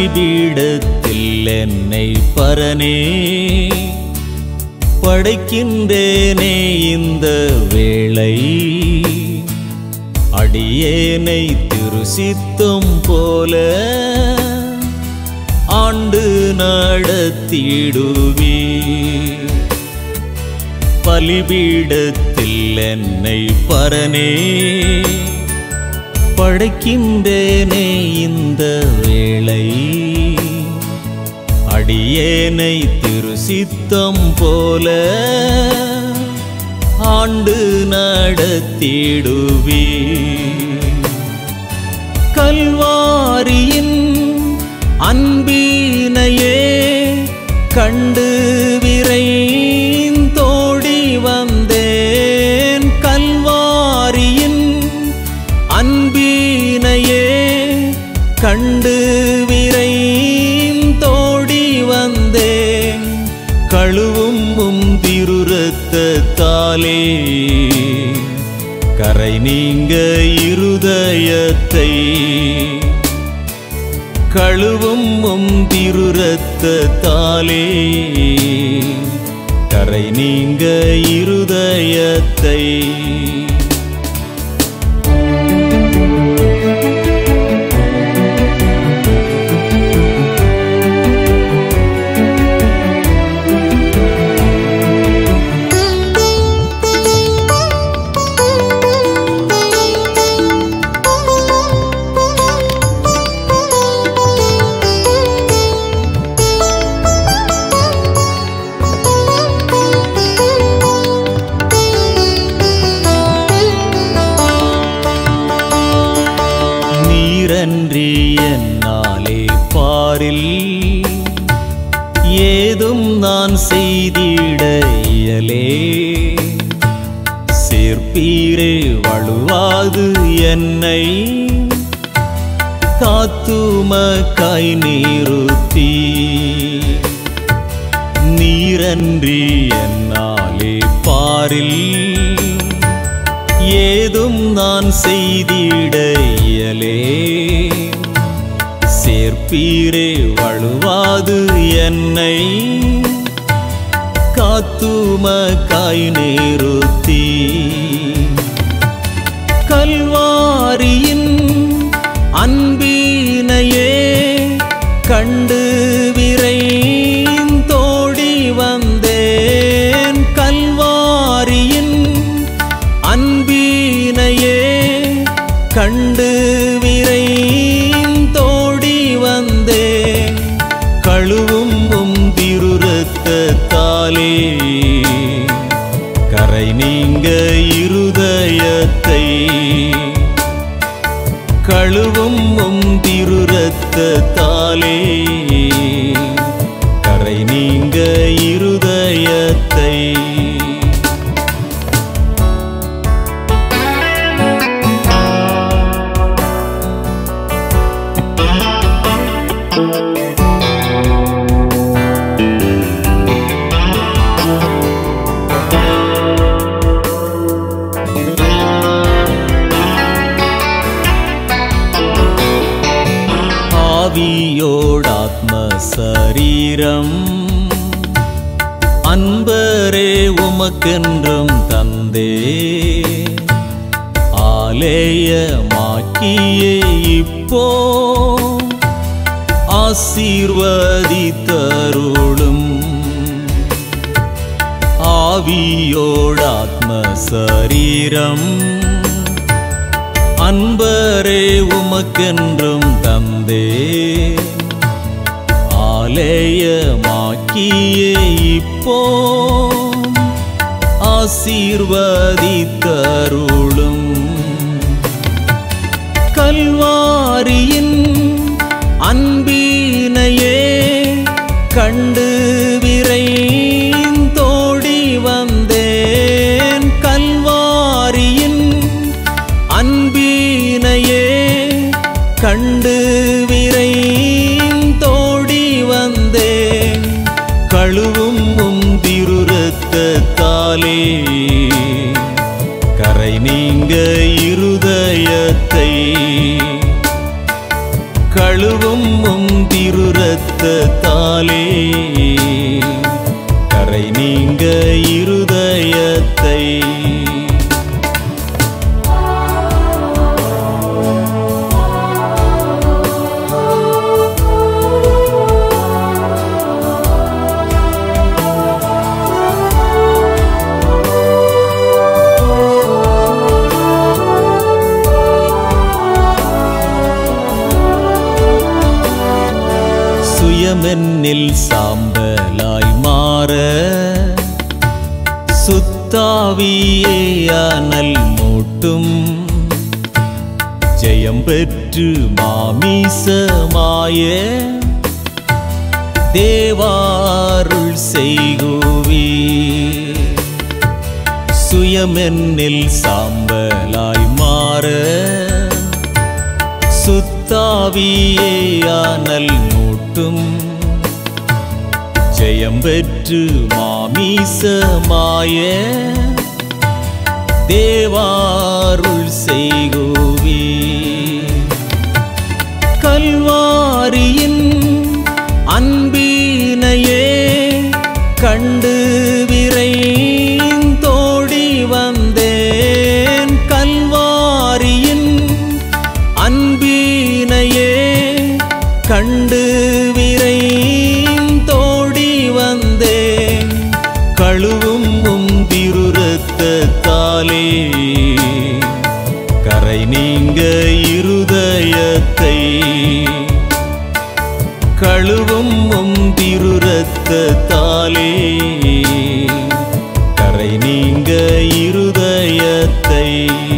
பலிபீடத்தில் என்னை பரனே படைக்கின்றேனே இந்த வேளை அடியேனை திருசித்தம் போல ஆண்டு நடத்திடுவே பலிபீடத்தில் என்னை பரனே படைக்கின்றேனே இந்த வேளை அடியேனை திருசித்தம் போல ஆண்டு நடத்திடுவே கல்வாரியின் அன்பினையே கண்டு விரைந்தோடி வந்தேன் கல்வாரியின் அன்பினையே கண்டு விரைந்தோடி வந்தேன் கழுவும் உம் திருரத்தாலே கரை நீங்க இருதயத்தை கழுவும் உம் திருரத்தாலே கரை நீங்க இருதயத்தை நீரன்றி என்னாலே பாரில் ஏதும் நான் செய்திட இயலே சேர்ப்பீரே வழுவாது என்னை காத்தும கை நீருத்தி நீரன்றி என்னாலே பாரில் ஏதும் நான் செய்திட இயலே சேர்ப்பீரே வழுவாது என்னை காத்தும காய் நேருத்தி கல்வாரியின் அன்பினையே கண்டு விரைந்தோடி வந்தேன் கல்வாரியின் அன்பினையே கண்டு விரைந்தோடி வந்தேன் கழுவும் உம் திருரத்தாலே கரை நீங்க இருதயத்தை கழுவும் உம் திருரத்தாலே கரை நீங்க இருதயத்தை ஆவியோடாத்ம சரீரம் அன்பரே உமக்கென்றும் தந்தே ஆலேயமாக்கியே இப்போ ஆசீர்வதித்தருளும் ஆவியோடாத்ம சரீரம் அன்பரே உமக்கென்றும் தந்தே ஆலயமாக்கியே இப்போ ஆசீர்வதித்தருளும் கல்வாரியின் அன்பினையே கண்டு விரைந்தோடி வந்தேன் கல்வாரியின் அன்பினையே கண்டு விரைந்தோடி வந்தேன் கழுவும் உம் திருரத்தாலே கரை நீங்க இருதயத்தை கழுவும் உம் திரு திருரத்தத்தாலே கரை நீங்க இருதயத்தை சுயமென்னில் சாம்பலாய் மாற சுத்தாவியே அனல் மூட்டும் ஜெயம் பெற்று மாமிசமாய தேவாருள் செய்குவி சுயமென்னில் சாம்பலாய் மாற சுத்தாவியே அனல் மூட்டும் ஜெயம் பெற்று மாமிசமாய தேவாருள் செய்குவி கல்வாரியின் அன்பினையே கண்டு விரைந்தோடி வந்தேன் கல்வாரியின் அன்பினையே கண்டு விரைந்தோடி வந்தேன் கழுவும் உம் திருரத்தத்தாலே கரை நீங்க இருதயத்தை கழுவும் உம் திருரத்தத்தாலே கரை நீங்க இருதயத்தை